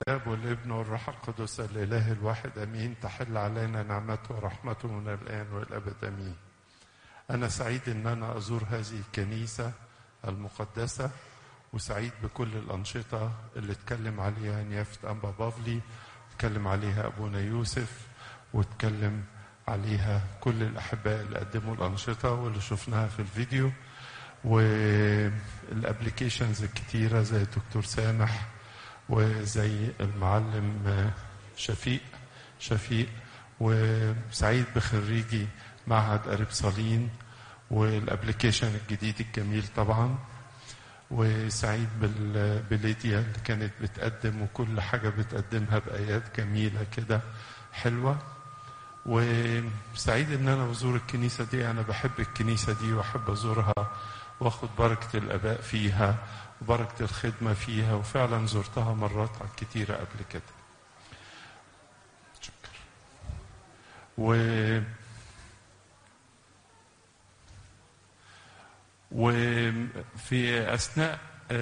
الاب والابن والروح القدس الاله الواحد امين تحل علينا نعمته ورحمته من الان والابد امين. انا سعيد ان انا ازور هذه الكنيسه المقدسه وسعيد بكل الانشطه اللي اتكلم عليها نيافه انبا بافلي اتكلم عليها ابونا يوسف واتكلم عليها كل الاحباء اللي قدموا الانشطه واللي شفناها في الفيديو والابلكيشنز الكتيره زي الدكتور سامح وزي المعلم شفيق شفيق وسعيد بخريجي معهد قريب صالين والابلكيشن الجديد الجميل طبعا وسعيد بليديا اللي كانت بتقدم وكل حاجة بتقدمها بآيات جميلة كده حلوة وسعيد ان انا بزور الكنيسة دي انا بحب الكنيسة دي واحب ازورها واخد بركة الاباء فيها وبركة الخدمة فيها وفعلا زرتها مرات كتيرة قبل كده شكرا و وفي اثناء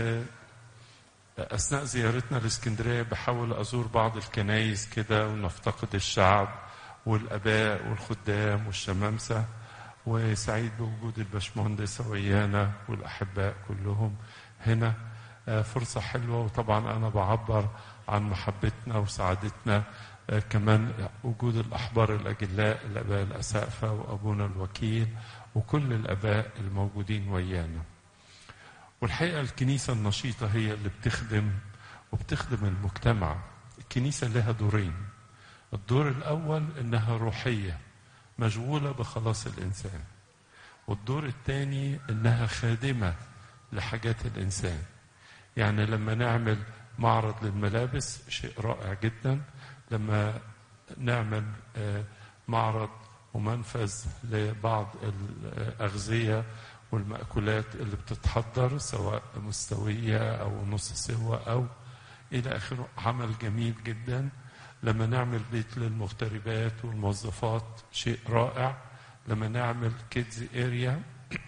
اثناء زيارتنا لاسكندريه بحاول ازور بعض الكنايس كده ونفتقد الشعب والاباء والخدام والشمامسه وسعيد بوجود الباشمهندسه ويانا والاحباء كلهم هنا فرصه حلوه وطبعا انا بعبر عن محبتنا وسعادتنا كمان وجود الاحبار الاجلاء الاباء الاسقفه وابونا الوكيل وكل الاباء الموجودين ويانا والحقيقه الكنيسه النشيطه هي اللي بتخدم وبتخدم المجتمع الكنيسه لها دورين الدور الاول انها روحيه مشغوله بخلاص الانسان والدور الثاني انها خادمه لحاجات الانسان يعني لما نعمل معرض للملابس شيء رائع جدا لما نعمل معرض ومنفذ لبعض الأغذية والمأكولات اللي بتتحضر سواء مستوية أو نص سوا أو إلى آخره عمل جميل جدا لما نعمل بيت للمغتربات والموظفات شيء رائع لما نعمل كيدز اريا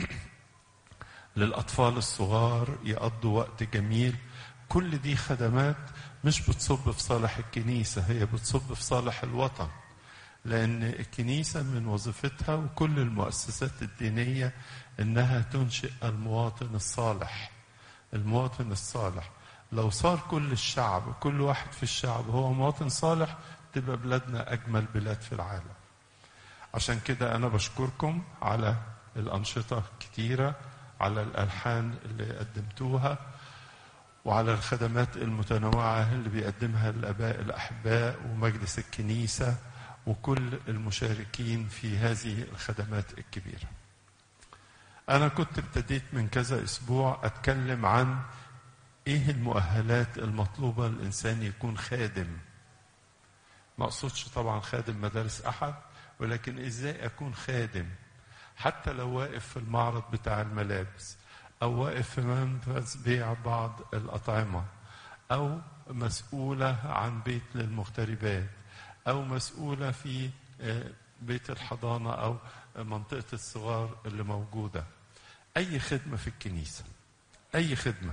للأطفال الصغار يقضوا وقت جميل كل دي خدمات مش بتصب في صالح الكنيسة هي بتصب في صالح الوطن لأن الكنيسة من وظيفتها وكل المؤسسات الدينية إنها تنشئ المواطن الصالح المواطن الصالح لو صار كل الشعب كل واحد في الشعب هو مواطن صالح تبقى بلادنا أجمل بلاد في العالم عشان كده أنا بشكركم على الأنشطة كتيرة على الألحان اللي قدمتوها وعلى الخدمات المتنوعة اللي بيقدمها الآباء الأحباء ومجلس الكنيسة وكل المشاركين في هذه الخدمات الكبيرة أنا كنت ابتديت من كذا أسبوع أتكلم عن إيه المؤهلات المطلوبة الإنسان يكون خادم ما أقصدش طبعا خادم مدارس أحد ولكن إزاي أكون خادم حتى لو واقف في المعرض بتاع الملابس أو واقف في منفذ بيع بعض الأطعمة أو مسؤولة عن بيت للمغتربات أو مسؤولة في بيت الحضانة أو منطقة الصغار اللي موجودة أي خدمة في الكنيسة أي خدمة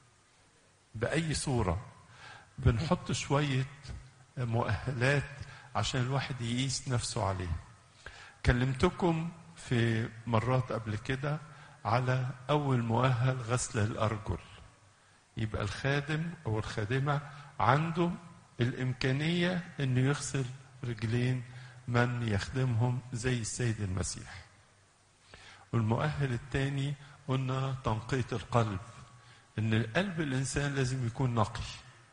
بأي صورة بنحط شوية مؤهلات عشان الواحد يقيس نفسه عليه كلمتكم في مرات قبل كده على أول مؤهل غسل الأرجل يبقى الخادم أو الخادمة عنده الإمكانية إنه يغسل رجلين من يخدمهم زي السيد المسيح. والمؤهل الثاني قلنا تنقية القلب. إن قلب الإنسان لازم يكون نقي.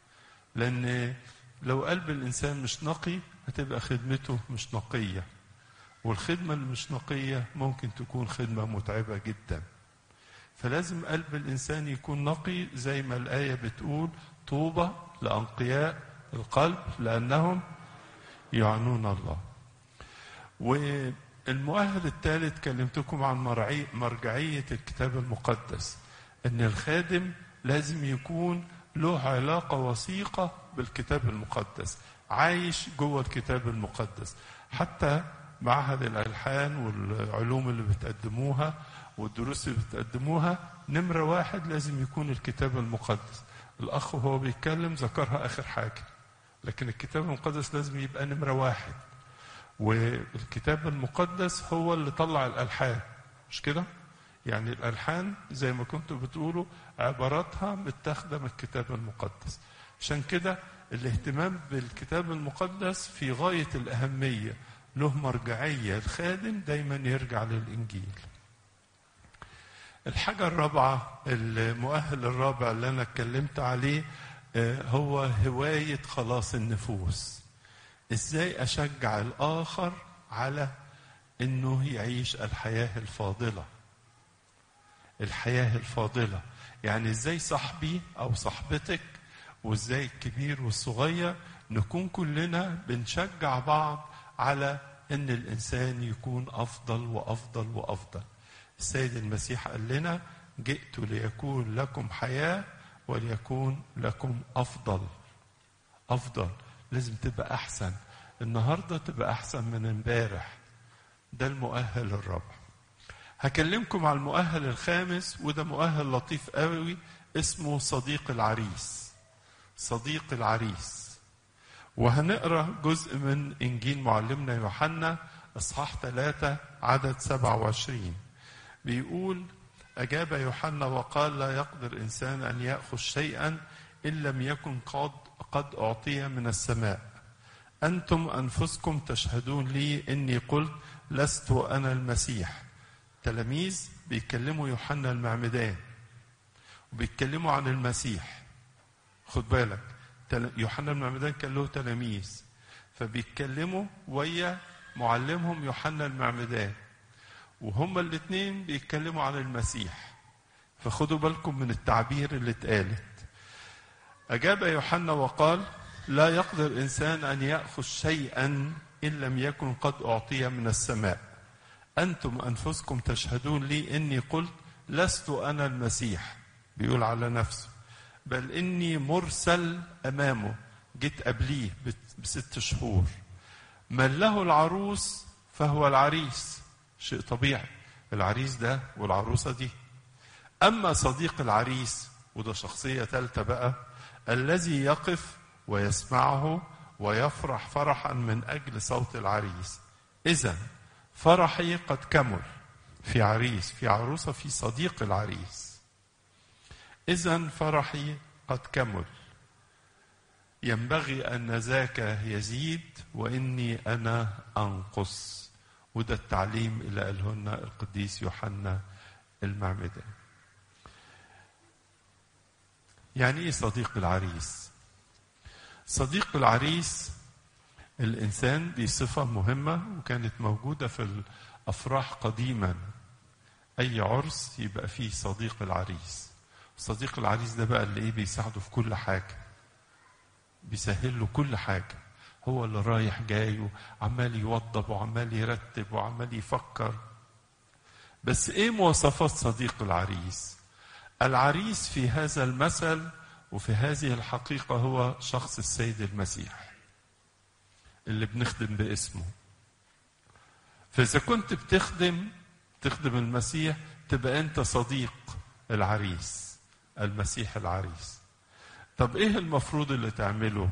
لأن لو قلب الإنسان مش نقي هتبقى خدمته مش نقية. والخدمة اللي مش نقية ممكن تكون خدمة متعبة جدا. فلازم قلب الإنسان يكون نقي زي ما الآية بتقول طوبى لأنقياء القلب لأنهم يعنون الله والمؤهل الثالث كلمتكم عن مرجعية الكتاب المقدس أن الخادم لازم يكون له علاقة وثيقة بالكتاب المقدس عايش جوه الكتاب المقدس حتى معهد الألحان والعلوم اللي بتقدموها والدروس اللي بتقدموها نمرة واحد لازم يكون الكتاب المقدس الأخ وهو بيتكلم ذكرها آخر حاجة لكن الكتاب المقدس لازم يبقى نمرة واحد والكتاب المقدس هو اللي طلع الألحان مش كده؟ يعني الألحان زي ما كنتوا بتقولوا عباراتها متاخدة من الكتاب المقدس عشان كده الاهتمام بالكتاب المقدس في غاية الأهمية له مرجعية الخادم دايما يرجع للإنجيل الحاجة الرابعة المؤهل الرابع اللي أنا اتكلمت عليه هو هواية خلاص النفوس ازاي اشجع الاخر على انه يعيش الحياه الفاضله الحياه الفاضله يعني ازاي صاحبي او صاحبتك وازاي الكبير والصغير نكون كلنا بنشجع بعض على ان الانسان يكون افضل وافضل وافضل السيد المسيح قال لنا جئت ليكون لكم حياه وليكون لكم افضل افضل لازم تبقى احسن النهارده تبقى احسن من امبارح ده المؤهل الرابع هكلمكم على المؤهل الخامس وده مؤهل لطيف قوي اسمه صديق العريس صديق العريس وهنقرا جزء من انجيل معلمنا يوحنا اصحاح ثلاثة عدد 27 بيقول اجاب يوحنا وقال لا يقدر انسان ان ياخذ شيئا ان لم يكن قد قد اعطي من السماء انتم انفسكم تشهدون لي اني قلت لست انا المسيح تلاميذ بيكلموا يوحنا المعمدان وبيتكلموا عن المسيح خد بالك يوحنا المعمدان كان له تلاميذ فبيتكلموا ويا معلمهم يوحنا المعمدان وهما الاثنين بيتكلموا عن المسيح فخدوا بالكم من التعبير اللي اتقالت أجاب يوحنا وقال لا يقدر إنسان أن يأخذ شيئا إن لم يكن قد أعطي من السماء أنتم أنفسكم تشهدون لي إني قلت لست أنا المسيح بيقول على نفسه بل إني مرسل أمامه جيت قبليه بست شهور من له العروس فهو العريس شيء طبيعي العريس ده والعروسة دي أما صديق العريس وده شخصية ثالثة بقى الذي يقف ويسمعه ويفرح فرحا من أجل صوت العريس إذا فرحي قد كمل في عريس في عروسة في صديق العريس إذا فرحي قد كمل ينبغي أن ذاك يزيد وإني أنا أنقص وده التعليم اللي قاله لنا القديس يوحنا المعمدان يعني ايه صديق العريس صديق العريس الانسان دي صفه مهمه وكانت موجوده في الافراح قديما اي عرس يبقى فيه صديق العريس صديق العريس ده بقى اللي ايه بيساعده في كل حاجه بيسهل له كل حاجه هو اللي رايح جاي وعمال يوضب وعمال يرتب وعمال يفكر بس ايه مواصفات صديق العريس العريس في هذا المثل وفي هذه الحقيقه هو شخص السيد المسيح اللي بنخدم باسمه فاذا كنت بتخدم تخدم المسيح تبقى انت صديق العريس المسيح العريس طب ايه المفروض اللي تعمله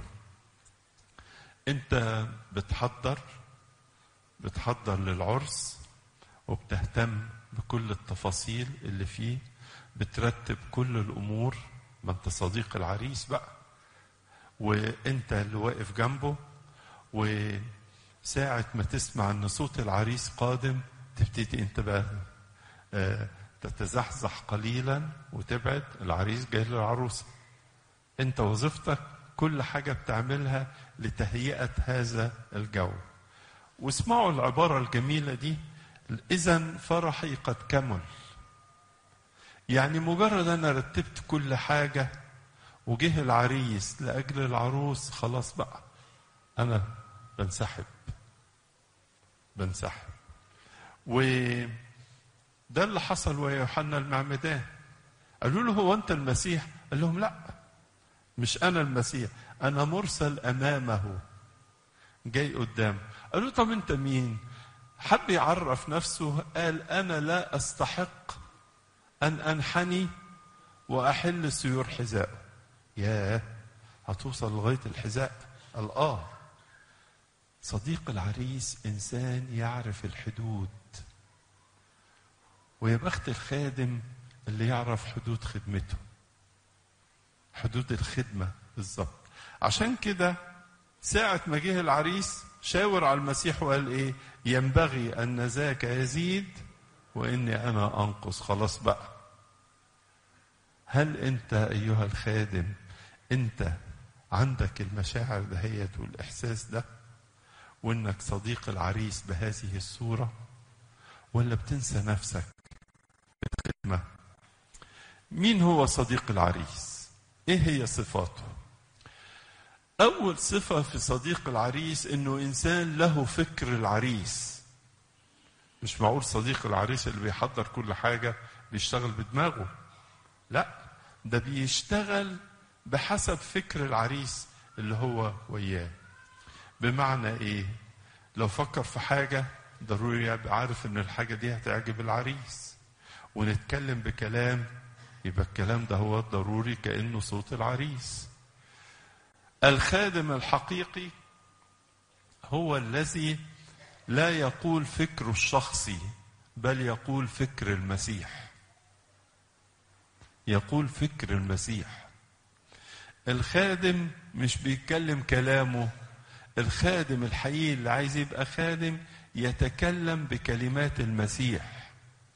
انت بتحضر بتحضر للعرس وبتهتم بكل التفاصيل اللي فيه بترتب كل الامور ما انت صديق العريس بقى وانت اللي واقف جنبه وساعة ما تسمع ان صوت العريس قادم تبتدي انت بقى آه تتزحزح قليلا وتبعد العريس جاي للعروسة انت وظيفتك كل حاجة بتعملها لتهيئة هذا الجو واسمعوا العبارة الجميلة دي إذا فرحي قد كمل يعني مجرد أنا رتبت كل حاجة وجه العريس لأجل العروس خلاص بقى أنا بنسحب بنسحب وده اللي حصل ويا يوحنا المعمدان قالوا له هو أنت المسيح قال لهم لا مش أنا المسيح أنا مرسل أمامه جاي قدام قالوا طب أنت مين حب يعرف نفسه قال أنا لا أستحق أن أنحني وأحل سيور حذائه ياه هتوصل لغاية الحذاء قال اه صديق العريس انسان يعرف الحدود ويا بخت الخادم اللي يعرف حدود خدمته حدود الخدمه بالظبط عشان كده ساعة ما جه العريس شاور على المسيح وقال ايه ينبغي ان ذاك يزيد واني انا انقص خلاص بقى هل انت ايها الخادم انت عندك المشاعر دهيت والاحساس ده وانك صديق العريس بهذه الصوره ولا بتنسى نفسك بالخدمه مين هو صديق العريس ايه هي صفاته اول صفه في صديق العريس انه انسان له فكر العريس مش معقول صديق العريس اللي بيحضر كل حاجه بيشتغل بدماغه لا ده بيشتغل بحسب فكر العريس اللي هو وياه بمعنى ايه لو فكر في حاجة ضروري يبقى عارف ان الحاجة دي هتعجب العريس ونتكلم بكلام يبقى الكلام ده هو ضروري كأنه صوت العريس الخادم الحقيقي هو الذي لا يقول فكره الشخصي بل يقول فكر المسيح يقول فكر المسيح الخادم مش بيتكلم كلامه الخادم الحقيقي اللي عايز يبقى خادم يتكلم بكلمات المسيح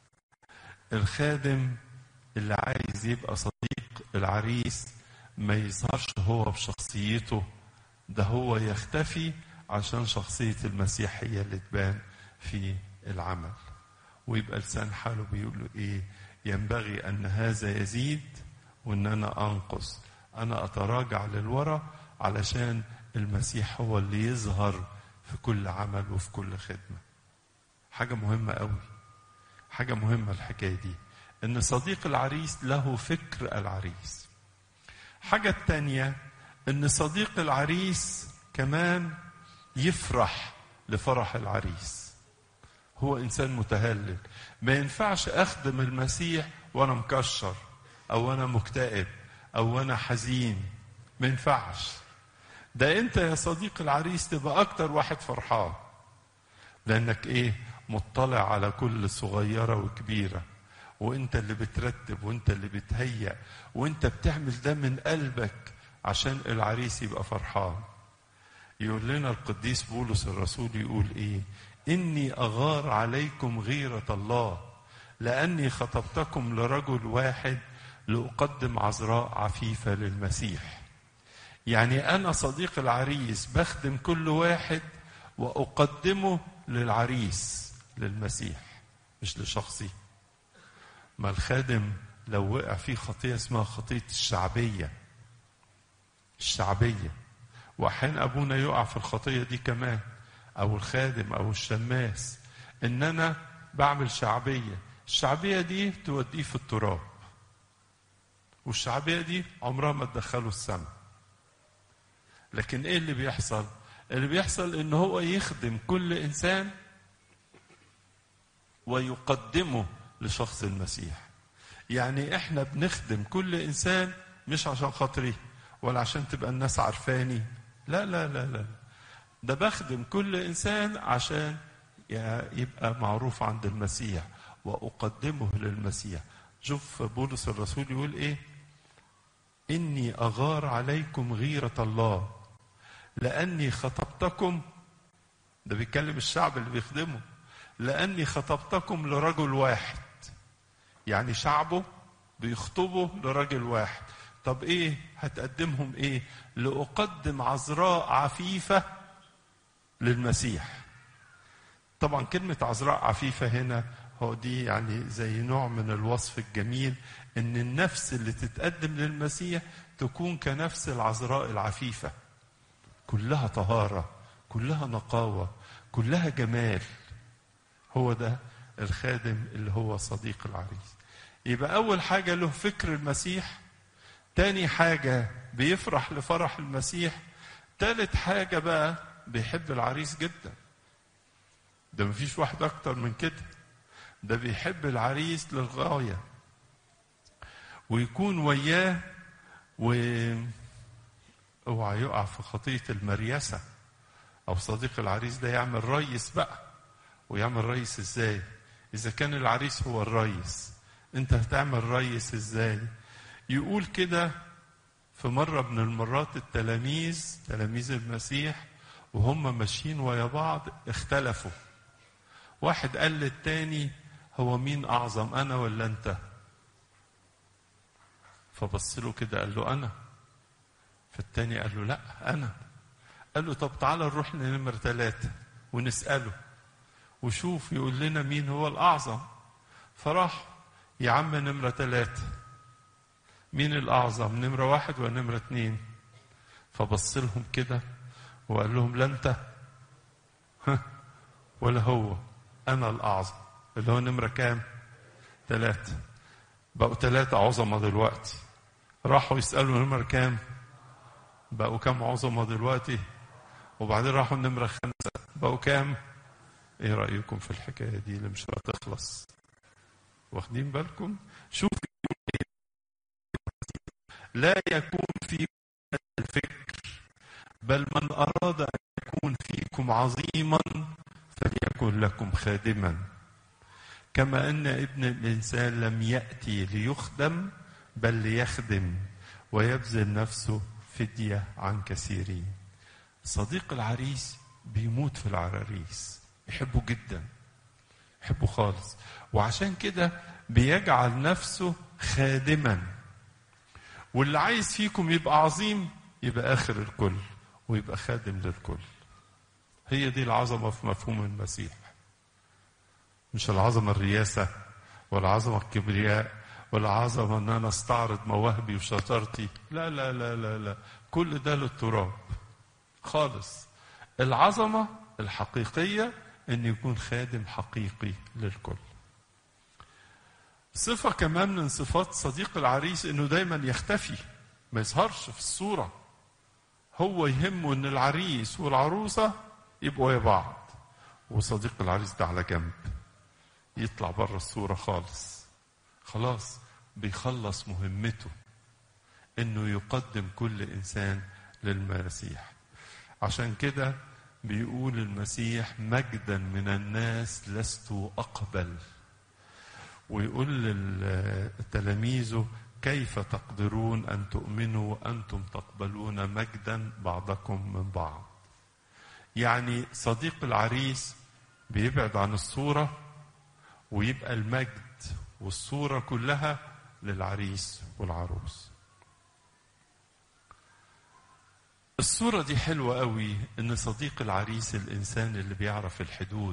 الخادم اللي عايز يبقى صديق العريس ما يظهرش هو بشخصيته ده هو يختفي عشان شخصية المسيح هي اللي تبان في العمل ويبقى لسان حاله بيقول له ايه ينبغي ان هذا يزيد وان انا انقص انا اتراجع للوراء علشان المسيح هو اللي يظهر في كل عمل وفي كل خدمه حاجه مهمه قوي حاجه مهمه الحكايه دي ان صديق العريس له فكر العريس حاجه التانيه ان صديق العريس كمان يفرح لفرح العريس هو انسان متهلل ما ينفعش اخدم المسيح وانا مكشر او انا مكتئب او انا حزين ما ينفعش ده انت يا صديق العريس تبقى اكتر واحد فرحان لانك ايه مطلع على كل صغيره وكبيره وانت اللي بترتب وانت اللي بتهيأ وانت بتعمل ده من قلبك عشان العريس يبقى فرحان يقول لنا القديس بولس الرسول يقول ايه اني اغار عليكم غيره الله لاني خطبتكم لرجل واحد لاقدم عذراء عفيفه للمسيح يعني انا صديق العريس بخدم كل واحد واقدمه للعريس للمسيح مش لشخصي ما الخادم لو وقع فيه خطيه اسمها خطيه الشعبيه الشعبيه واحيانا ابونا يقع في الخطيه دي كمان او الخادم او الشماس ان انا بعمل شعبيه الشعبيه دي توديه في التراب والشعبيه دي عمرها ما تدخله السماء لكن ايه اللي بيحصل اللي بيحصل ان هو يخدم كل انسان ويقدمه لشخص المسيح يعني احنا بنخدم كل انسان مش عشان خاطري ولا عشان تبقى الناس عارفاني لا لا لا لا ده بخدم كل انسان عشان يبقى معروف عند المسيح واقدمه للمسيح شوف بولس الرسول يقول ايه اني اغار عليكم غيره الله لاني خطبتكم ده بيتكلم الشعب اللي بيخدمه لاني خطبتكم لرجل واحد يعني شعبه بيخطبوا لرجل واحد طب ايه هتقدمهم ايه لاقدم عذراء عفيفه للمسيح طبعا كلمه عذراء عفيفه هنا هو دي يعني زي نوع من الوصف الجميل ان النفس اللي تتقدم للمسيح تكون كنفس العذراء العفيفه كلها طهاره كلها نقاوه كلها جمال هو ده الخادم اللي هو صديق العريس يبقى اول حاجه له فكر المسيح تاني حاجه بيفرح لفرح المسيح تالت حاجه بقى بيحب العريس جدا ده مفيش واحد اكتر من كده ده بيحب العريس للغايه ويكون وياه و اوعى يقع في خطية المريسة أو صديق العريس ده يعمل ريس بقى ويعمل ريس ازاي إذا كان العريس هو الريس أنت هتعمل ريس ازاي يقول كده في مرة من المرات التلاميذ تلاميذ المسيح وهم ماشيين ويا بعض اختلفوا واحد قال للتاني هو مين أعظم أنا ولا أنت فبص له كده قال له أنا فالتاني قال له لا أنا قال له طب تعالى نروح لنمرة ثلاثة ونسأله وشوف يقول لنا مين هو الأعظم فراح يا عم نمرة ثلاثة مين الأعظم نمرة واحد ولا نمرة اتنين فبص لهم كده وقال لهم لا أنت ولا هو أنا الأعظم اللي هو نمرة كام ثلاثة بقوا ثلاثة عظمة دلوقتي راحوا يسألوا نمرة كام بقوا كام عظمة دلوقتي وبعدين راحوا النمرة خمسة بقوا كام ايه رأيكم في الحكاية دي اللي مش هتخلص واخدين بالكم شوف لا يكون فيكم الفكر بل من أراد أن يكون فيكم عظيما فليكن لكم خادما كما أن ابن الإنسان لم يأتي ليخدم بل ليخدم ويبذل نفسه فدية عن كثيرين صديق العريس بيموت في العراريس يحبه جدا يحبه خالص وعشان كده بيجعل نفسه خادما واللي عايز فيكم يبقى عظيم يبقى آخر الكل ويبقى خادم للكل هي دي العظمة في مفهوم المسيح مش العظمة الرياسة ولا عظمة الكبرياء ولا عظمة ان انا استعرض مواهبي وشطارتي لا لا لا لا لا كل ده للتراب خالص العظمة الحقيقية ان يكون خادم حقيقي للكل صفة كمان من صفات صديق العريس انه دايما يختفي ما يظهرش في الصورة هو يهمه ان العريس والعروسة يبقوا يا بعض وصديق العريس ده على جنب يطلع بره الصورة خالص خلاص بيخلص مهمته انه يقدم كل انسان للمسيح عشان كده بيقول المسيح مجدا من الناس لست اقبل ويقول لتلاميذه كيف تقدرون ان تؤمنوا وانتم تقبلون مجدا بعضكم من بعض يعني صديق العريس بيبعد عن الصوره ويبقى المجد والصورة كلها للعريس والعروس الصورة دي حلوة قوي ان صديق العريس الانسان اللي بيعرف الحدود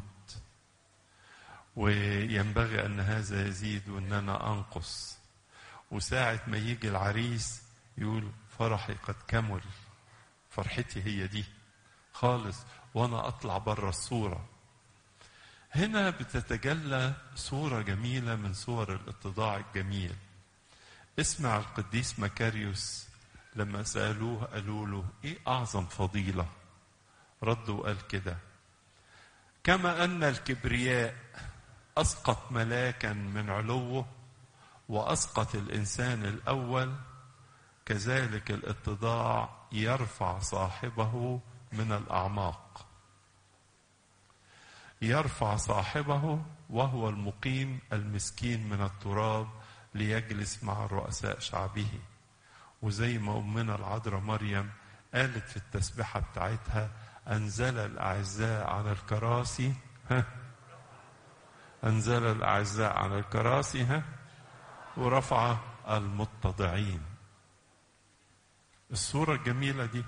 وينبغي ان هذا يزيد وان انا انقص وساعة ما يجي العريس يقول فرحي قد كمل فرحتي هي دي خالص وانا اطلع بره الصوره هنا بتتجلى صورة جميلة من صور الاتضاع الجميل اسمع القديس مكاريوس لما سألوه قالوا له ايه أعظم فضيلة رد وقال كده كما أن الكبرياء أسقط ملاكا من علوه وأسقط الإنسان الأول كذلك الاتضاع يرفع صاحبه من الأعماق يرفع صاحبه وهو المقيم المسكين من التراب ليجلس مع رؤساء شعبه وزي ما أمنا العذراء مريم قالت في التسبحة بتاعتها أنزل الأعزاء على الكراسي ها أنزل الأعزاء على الكراسي ها ورفع المتضعين الصورة الجميلة دي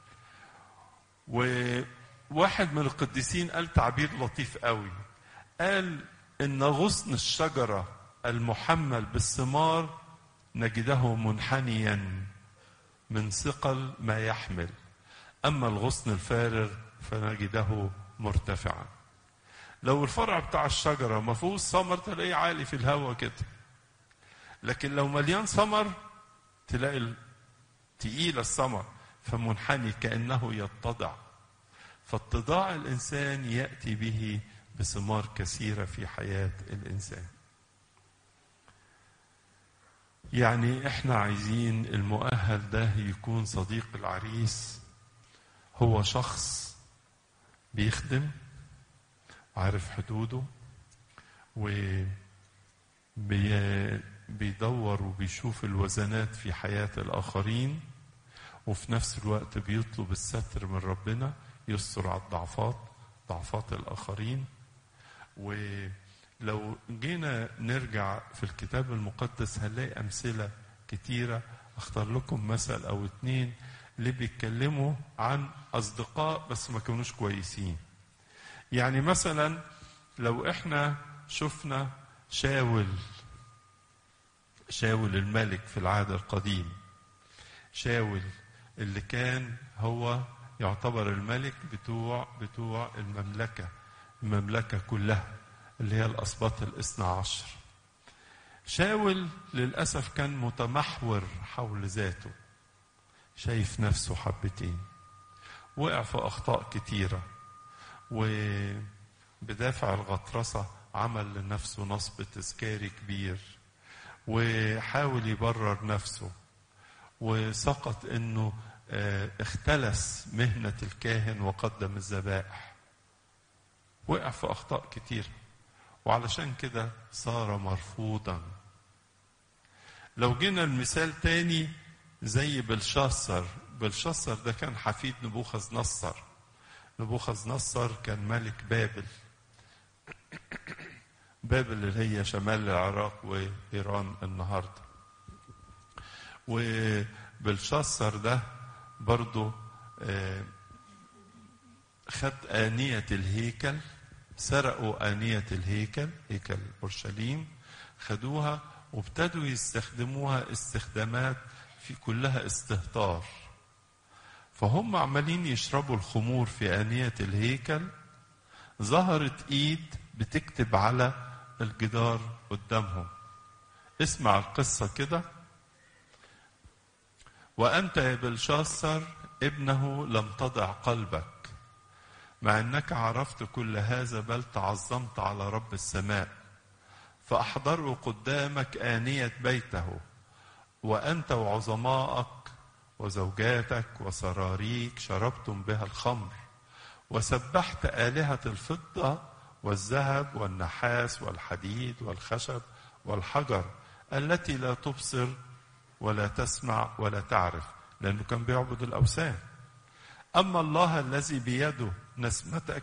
وواحد من القديسين قال تعبير لطيف قوي قال إن غصن الشجرة المحمل بالثمار نجده منحنيا من ثقل ما يحمل أما الغصن الفارغ فنجده مرتفعا لو الفرع بتاع الشجرة ما فيهوش ثمر تلاقيه عالي في الهواء كده لكن لو مليان ثمر تلاقي تقيل الثمر فمنحني كأنه يتضع فاتضاع الإنسان يأتي به بثمار كثيرة في حياة الإنسان يعني احنا عايزين المؤهل ده يكون صديق العريس هو شخص بيخدم عارف حدوده وبيدور وبيشوف الوزنات في حياة الآخرين وفي نفس الوقت بيطلب الستر من ربنا يستر على الضعفات ضعفات الآخرين ولو جينا نرجع في الكتاب المقدس هنلاقي أمثلة كتيرة أختار لكم مثل أو اتنين اللي بيتكلموا عن أصدقاء بس ما كانوش كويسين يعني مثلا لو احنا شفنا شاول شاول الملك في العهد القديم شاول اللي كان هو يعتبر الملك بتوع بتوع المملكة المملكة كلها اللي هي الأسباط الاثنى عشر شاول للأسف كان متمحور حول ذاته شايف نفسه حبتين وقع في أخطاء كتيرة وبدافع الغطرسة عمل لنفسه نصب تذكاري كبير وحاول يبرر نفسه وسقط انه اختلس مهنة الكاهن وقدم الذبائح وقع في أخطاء كتير وعلشان كده صار مرفوضا لو جينا المثال تاني زي بلشاصر بلشاصر ده كان حفيد نبوخذ نصر نبوخذ نصر كان ملك بابل بابل اللي هي شمال العراق وإيران النهاردة وبلشاصر ده برضو خد آنية الهيكل سرقوا آنية الهيكل هيكل أورشليم خدوها وابتدوا يستخدموها استخدامات في كلها استهتار فهم عمالين يشربوا الخمور في آنية الهيكل ظهرت ايد بتكتب على الجدار قدامهم اسمع القصة كده وأنت يا بلشاصر ابنه لم تضع قلبك مع أنك عرفت كل هذا بل تعظمت على رب السماء فأحضروا قدامك آنية بيته وأنت وعظمائك وزوجاتك وسراريك شربتم بها الخمر وسبحت آلهة الفضة والذهب والنحاس والحديد والخشب والحجر التي لا تبصر ولا تسمع ولا تعرف لأنه كان بيعبد الأوثان أما الله الذي بيده نسمتك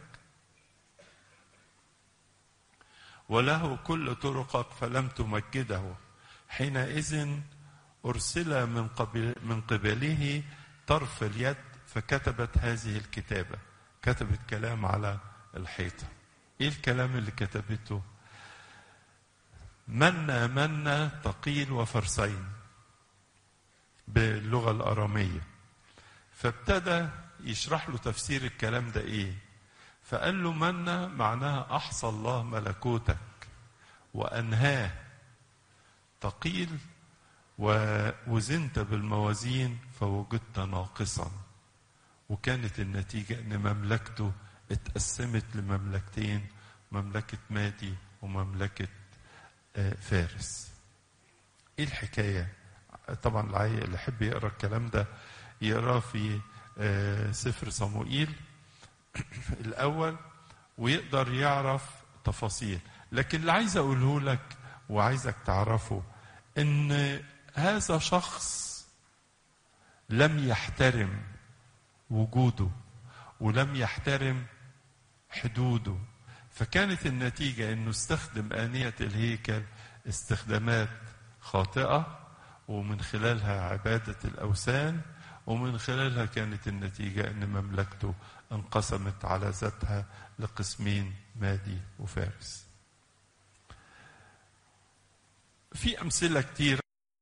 وله كل طرقك فلم تمجده حينئذ أرسل من, قبل من قبله طرف اليد فكتبت هذه الكتابة كتبت كلام على الحيطة إيه الكلام اللي كتبته منا منا تقيل وفرسين باللغة الأرامية فابتدى يشرح له تفسير الكلام ده إيه فقال له منا معناها أحصى الله ملكوتك وأنهاه تقيل ووزنت بالموازين فوجدت ناقصا وكانت النتيجة أن مملكته اتقسمت لمملكتين مملكة مادي ومملكة فارس ايه الحكاية طبعا اللي يحب يقرا الكلام ده يقراه في سفر صموئيل الأول ويقدر يعرف تفاصيل لكن اللي عايز أقوله لك وعايزك تعرفه إن هذا شخص لم يحترم وجوده ولم يحترم حدوده فكانت النتيجة انه استخدم آنية الهيكل استخدامات خاطئة ومن خلالها عبادة الأوثان ومن خلالها كانت النتيجة ان مملكته انقسمت على ذاتها لقسمين مادي وفارس في أمثلة كتير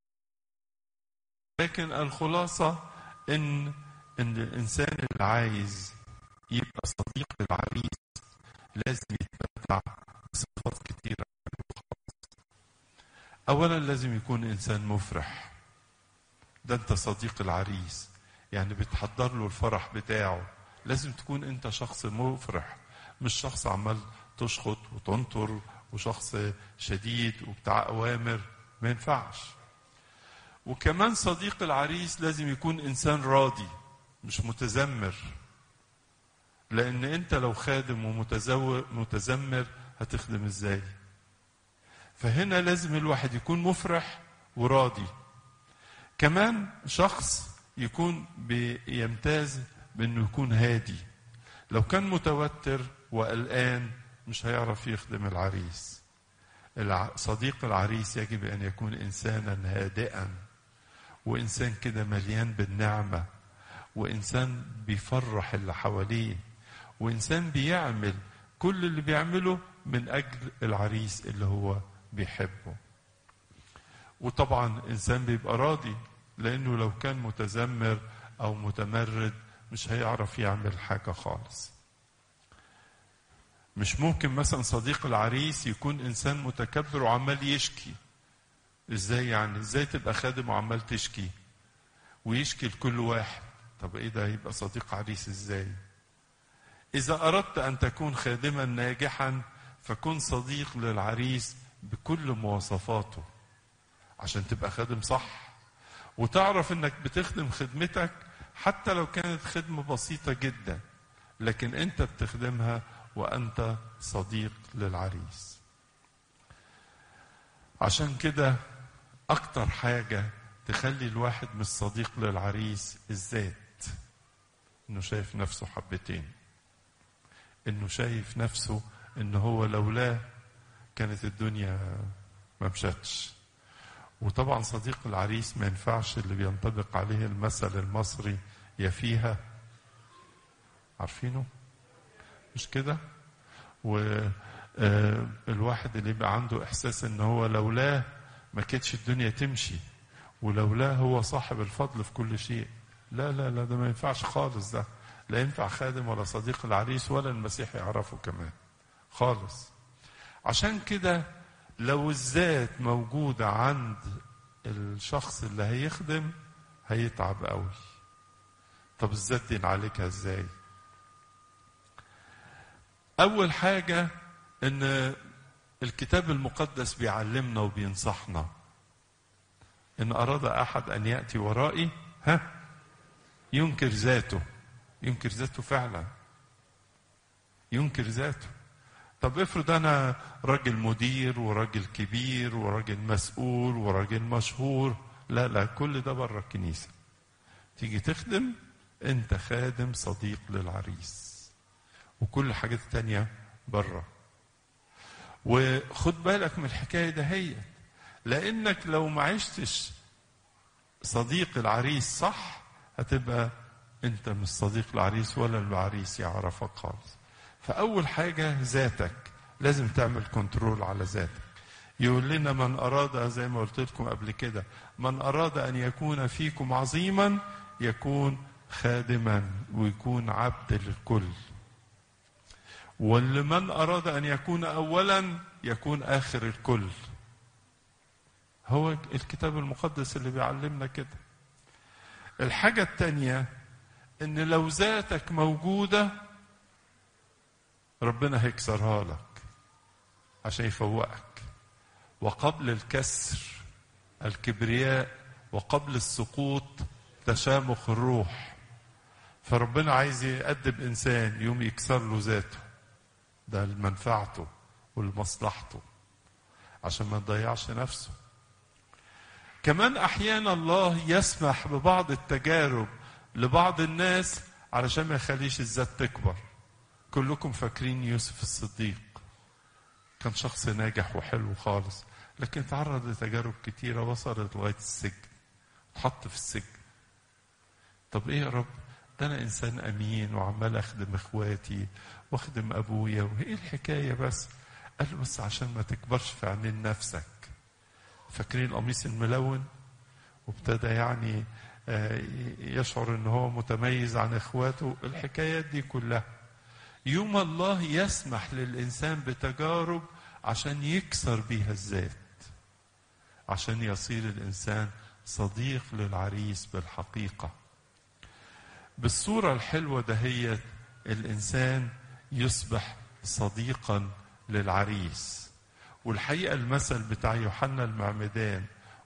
لكن الخلاصة ان ان الانسان اللي عايز يبقى صديق للعريس لازم يتمتع بصفات كتيرة أولا لازم يكون إنسان مفرح ده أنت صديق العريس يعني بتحضر له الفرح بتاعه لازم تكون أنت شخص مفرح مش شخص عمال تشخط وتنطر وشخص شديد وبتاع أوامر ما ينفعش وكمان صديق العريس لازم يكون انسان راضي مش متذمر لان انت لو خادم ومتذمر هتخدم ازاي فهنا لازم الواحد يكون مفرح وراضي كمان شخص يكون بيمتاز بانه يكون هادي لو كان متوتر وقلقان مش هيعرف يخدم العريس صديق العريس يجب ان يكون انسانا هادئا وانسان كده مليان بالنعمه وانسان بيفرح اللي حواليه وانسان بيعمل كل اللي بيعمله من اجل العريس اللي هو بيحبه وطبعا انسان بيبقى راضي لانه لو كان متذمر او متمرد مش هيعرف يعمل حاجه خالص مش ممكن مثلا صديق العريس يكون انسان متكبر وعمال يشكي ازاي يعني ازاي تبقى خادم وعمال تشكي ويشكي لكل واحد طب ايه ده يبقى صديق عريس ازاي اذا اردت ان تكون خادما ناجحا فكن صديق للعريس بكل مواصفاته عشان تبقى خادم صح وتعرف انك بتخدم خدمتك حتى لو كانت خدمه بسيطه جدا لكن انت بتخدمها وانت صديق للعريس عشان كده اكتر حاجه تخلي الواحد مش صديق للعريس الذات انه شايف نفسه حبتين انه شايف نفسه ان هو لولاه كانت الدنيا ما مشتش وطبعا صديق العريس ما ينفعش اللي بينطبق عليه المثل المصري يا فيها عارفينه مش كده والواحد اللي يبقى عنده احساس ان هو لولاه ما كانتش الدنيا تمشي ولولاه هو صاحب الفضل في كل شيء لا لا لا ده ما ينفعش خالص ده لا ينفع خادم ولا صديق العريس ولا المسيح يعرفه كمان خالص عشان كده لو الذات موجودة عند الشخص اللي هيخدم هيتعب قوي طب الذات دي نعالجها ازاي اول حاجة ان الكتاب المقدس بيعلمنا وبينصحنا ان اراد احد ان ياتي ورائي ها ينكر ذاته ينكر ذاته فعلا ينكر ذاته طب افرض انا راجل مدير وراجل كبير وراجل مسؤول وراجل مشهور لا لا كل ده بره الكنيسه تيجي تخدم انت خادم صديق للعريس وكل الحاجات التانية بره وخد بالك من الحكاية ده هي لأنك لو ما عشتش صديق العريس صح هتبقى أنت مش صديق العريس ولا العريس يعرفك خالص فأول حاجة ذاتك لازم تعمل كنترول على ذاتك يقول لنا من أراد زي ما قلت لكم قبل كده من أراد أن يكون فيكم عظيما يكون خادما ويكون عبد للكل ولمن أراد أن يكون أولا يكون آخر الكل هو الكتاب المقدس اللي بيعلمنا كده الحاجة التانية إن لو ذاتك موجودة ربنا هيكسرها لك عشان يفوقك وقبل الكسر الكبرياء وقبل السقوط تشامخ الروح فربنا عايز يأدب إنسان يوم يكسر له ذاته ده لمنفعته ولمصلحته عشان ما تضيعش نفسه كمان احيانا الله يسمح ببعض التجارب لبعض الناس علشان ما يخليش الذات تكبر كلكم فاكرين يوسف الصديق كان شخص ناجح وحلو خالص لكن تعرض لتجارب كتيرة وصلت لغاية السجن اتحط في السجن طب ايه يا رب ده انا انسان امين وعمال اخدم اخواتي واخدم ابويا وايه الحكايه بس قال له بس عشان ما تكبرش في عينين نفسك فاكرين القميص الملون وابتدى يعني يشعر ان هو متميز عن اخواته الحكايات دي كلها يوم الله يسمح للانسان بتجارب عشان يكسر بيها الذات عشان يصير الانسان صديق للعريس بالحقيقه بالصوره الحلوه دهيت الانسان يصبح صديقا للعريس والحقيقه المثل بتاع يوحنا المعمدان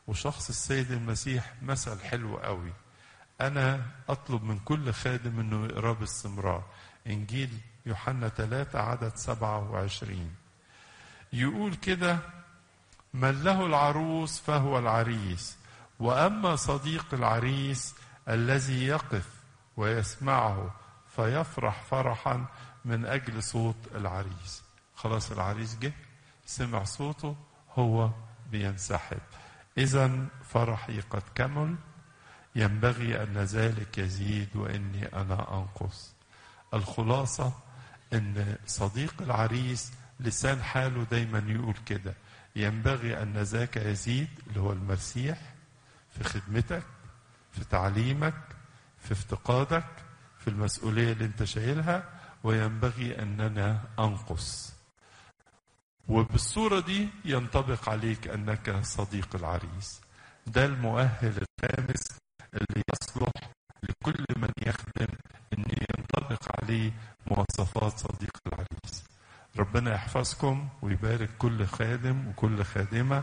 وشخص السيد المسيح مثل حلو قوي أنا أطلب من كل خادم أنه يقراه باستمرار إنجيل يوحنا 3 عدد 27 يقول كده من له العروس فهو العريس وأما صديق العريس الذي يقف ويسمعه فيفرح فرحا من أجل صوت العريس خلاص العريس جه سمع صوته هو بينسحب إذا فرحي قد كمل ينبغي أن ذلك يزيد وإني أنا أنقص الخلاصة أن صديق العريس لسان حاله دايما يقول كده ينبغي أن ذاك يزيد اللي هو المسيح في خدمتك في تعليمك في افتقادك في المسؤولية اللي انت شايلها وينبغي أننا أنقص وبالصورة دي ينطبق عليك أنك صديق العريس ده المؤهل الخامس اللي يصلح لكل من يخدم أن ينطبق عليه مواصفات صديق العريس ربنا يحفظكم ويبارك كل خادم وكل خادمة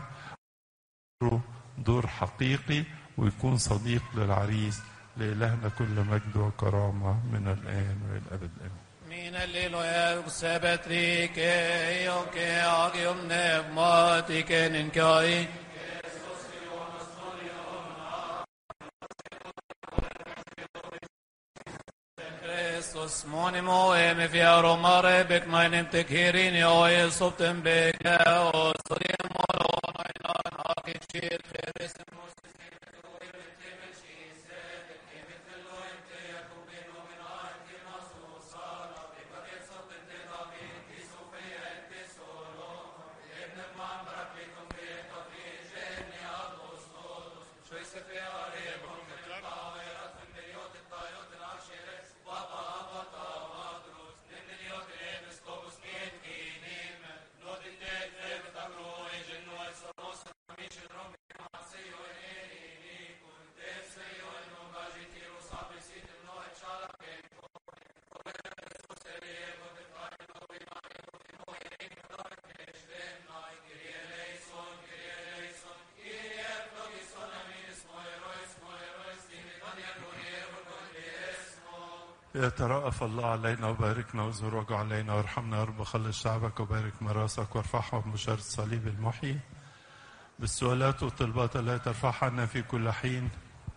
دور حقيقي ويكون صديق للعريس لإلهنا كل مجد وكرامة من الآن وإلى الأبد آمين Min alleluia sebetrike ioke agium pneumatiken in kai. Kristus monimo eme fiaro mare bek meinem tekhirin yo esoptem bek o sodim mono ilan akishir Christus يترأف الله علينا وباركنا وزوج علينا وارحمنا يا رب خلص شعبك وبارك مراسك وارفعهم بشارة الصليب المحيي بالسؤالات والطلبات التي ترفعها عنا في كل حين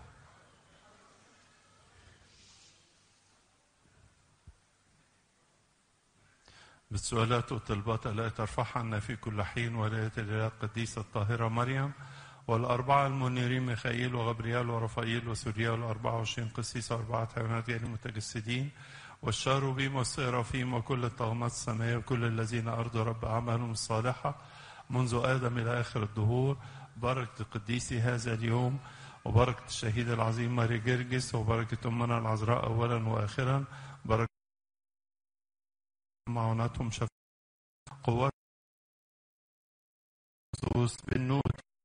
بالسؤالات والطلبات التي ترفعها عنا في كل حين ولاية الإله القديسة الطاهرة مريم والأربعة المنيرين ميخائيل وغبريال ورفائيل وسوريا والأربعة وعشرين قسيس وأربعة حيوانات غير المتجسدين والشاروبيم والسيرافيم وكل الطغمات السماوية وكل الذين أرضوا رب أعمالهم الصالحة منذ آدم إلى آخر الدهور بركة قديسي هذا اليوم وبركة الشهيد العظيم ماري جرجس وبركة أمنا العذراء أولا وآخرا بركة معوناتهم شفاء قوات بالنور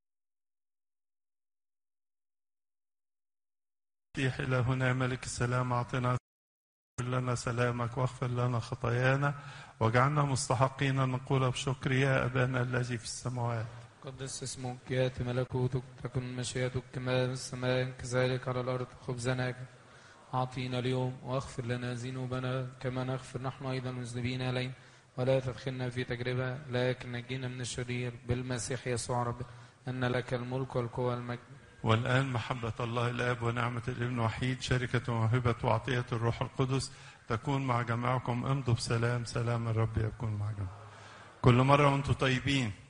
مسيح إلى هنا ملك السلام أعطنا لنا سلامك واغفر لنا خطايانا واجعلنا مستحقين أن نقول بشكر يا أبانا الذي في السماوات قدس اسمك ياتي ملكوتك تكن مشيئتك كما في السماء كذلك على الارض خبزنا اعطينا اليوم واغفر لنا ذنوبنا كما نغفر نحن ايضا مذنبين الينا ولا تدخلنا في تجربه لكن نجينا من الشرير بالمسيح يسوع رب ان لك الملك والقوه والمجد والآن محبة الله الآب ونعمة الابن وحيد شركة وموهبة وعطية الروح القدس تكون مع جميعكم امضوا بسلام سلام الرب يكون مع جميعكم كل مرة وانتم طيبين